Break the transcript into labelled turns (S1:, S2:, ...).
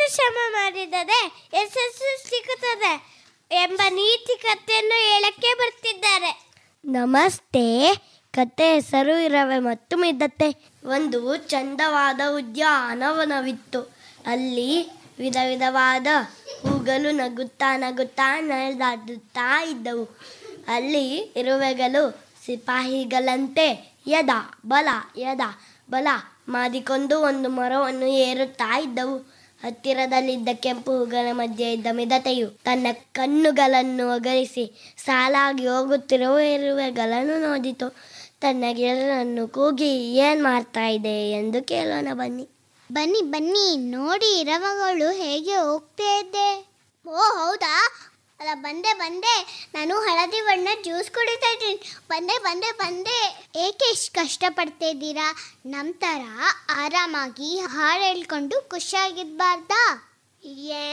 S1: ಶ್ರಮ ಮಾಡಿದರೆ ಯಶಸ್ಸು ಸಿಗುತ್ತದೆ ಎಂಬ ನೀತಿ ಕಥೆಯನ್ನು ಹೇಳಕ್ಕೆ ಬರ್ತಿದ್ದಾರೆ ನಮಸ್ತೆ ಕತೆ ಹೆಸರು ಇರವೆ ಮತ್ತು ಮಿದ್ದತೆ ಒಂದು ಚಂದವಾದ ಉದ್ಯಾನವನವಿತ್ತು ಅಲ್ಲಿ ವಿಧ ವಿಧವಾದ ಹೂಗಳು ನಗುತ್ತಾ ನಗುತ್ತಾ ನಡೆದಾಡುತ್ತಾ ಇದ್ದವು ಅಲ್ಲಿ ಇರುವೆಗಳು ಸಿಪಾಹಿಗಳಂತೆ ಯದ ಬಲ ಯದ ಬಲ ಮಾಡಿಕೊಂಡು ಒಂದು ಮರವನ್ನು ಏರುತ್ತಾ ಇದ್ದವು ಹತ್ತಿರದಲ್ಲಿದ್ದ ಕೆಂಪು ಹೂಗಳ ಮಧ್ಯೆ ಇದ್ದ ಮಿದತೆಯು ತನ್ನ ಕಣ್ಣುಗಳನ್ನು ಒಗರಿಸಿ ಸಾಲಾಗಿ ಹೋಗುತ್ತಿರುವ ಇರುವೆಗಳನ್ನು ನೋಡಿತು ತನ್ನ ಗೆಳರನ್ನು ಕೂಗಿ ಏನ್ ಮಾಡ್ತಾ ಇದೆ ಎಂದು ಕೇಳೋಣ ಬನ್ನಿ
S2: ಬನ್ನಿ ಬನ್ನಿ ನೋಡಿ ಇರವಗಳು ಹೇಗೆ ಹೋಗ್ತಾ ಇದ್ದೆ ಓ ಹೌದಾ ಅಲ್ಲ ಬಂದೆ ಬಂದೆ ನಾನು ಹಳದಿ ಬಣ್ಣ ಜ್ಯೂಸ್ ಕುಡಿತಾ ಇದ್ದೀನಿ ಬಂದೆ ಬಂದೆ ಬಂದೆ ಏಕೆ ಇಷ್ಟು ಕಷ್ಟಪಡ್ತಾ ಇದ್ದೀರಾ ನಮ್ಮ ಥರ ಆರಾಮಾಗಿ ಹಾಡು ಹೇಳ್ಕೊಂಡು ಖುಷಿಯಾಗಿರ್ಬಾರ್ದಾ